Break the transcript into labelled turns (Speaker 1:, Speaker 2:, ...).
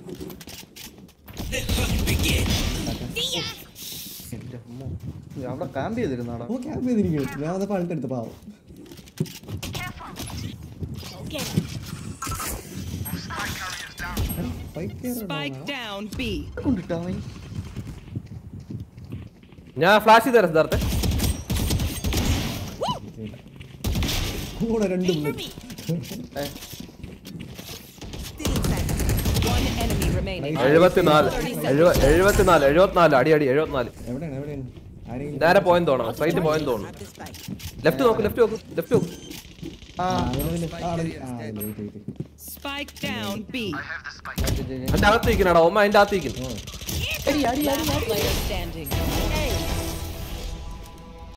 Speaker 1: എന്റെ അമ്മോ. അവിടെ ക്യാമ്പ് ചെയ്തിരുന്നാടാ
Speaker 2: ഓ ക്യാമ്പ് ചെയ്തിരിക്കുന്നു ഞാൻ അത് പണിട്ട് എടുത്ത പാവം Spike
Speaker 3: Spike
Speaker 2: കേറണോ?
Speaker 3: down B.
Speaker 1: കൊണ്ടിട്ടാ അവൻ
Speaker 4: ഞാൻ ഫ്ലാഷ് ചെയ്ത് തരാം സിദ്ധാർത്ഥ
Speaker 2: കൂടെ രണ്ട്
Speaker 3: Aim for
Speaker 2: bullet.
Speaker 3: me.
Speaker 1: ഏ,
Speaker 3: One enemy remaining.
Speaker 4: എഴുപത്തിനാല് എഴുപ എഴുപത്തിനാല് എഴുപത്തിനാല് അടി അടി എഴുപത്തിനാല്
Speaker 2: എവിടെയാണ് എവിടെയാണ് ആരെങ്കിലും
Speaker 4: നേരെ പോയെന്ന് തോന്നണം സ്ട്രൈറ്റ് പോയെന്ന് തോന്നുന്നു ലെഫ്റ്റ് നോക്ക് ലെഫ്റ്റ് നോക്ക് ലെഫ്റ്റ് നോക്ക്
Speaker 1: ആ
Speaker 2: ആ, അതിന് അതിന് ആ, അതിന് ആ, അതിന് wait, wait, wait.
Speaker 3: Spike down B.
Speaker 4: അതിന്റെ അകത്ത് ഇരിക്കണടാ ഒമ്മ അതിന്റെ അകത്ത് ഇരിക്കുന്നു
Speaker 2: ഓ,
Speaker 3: Last player standing. A.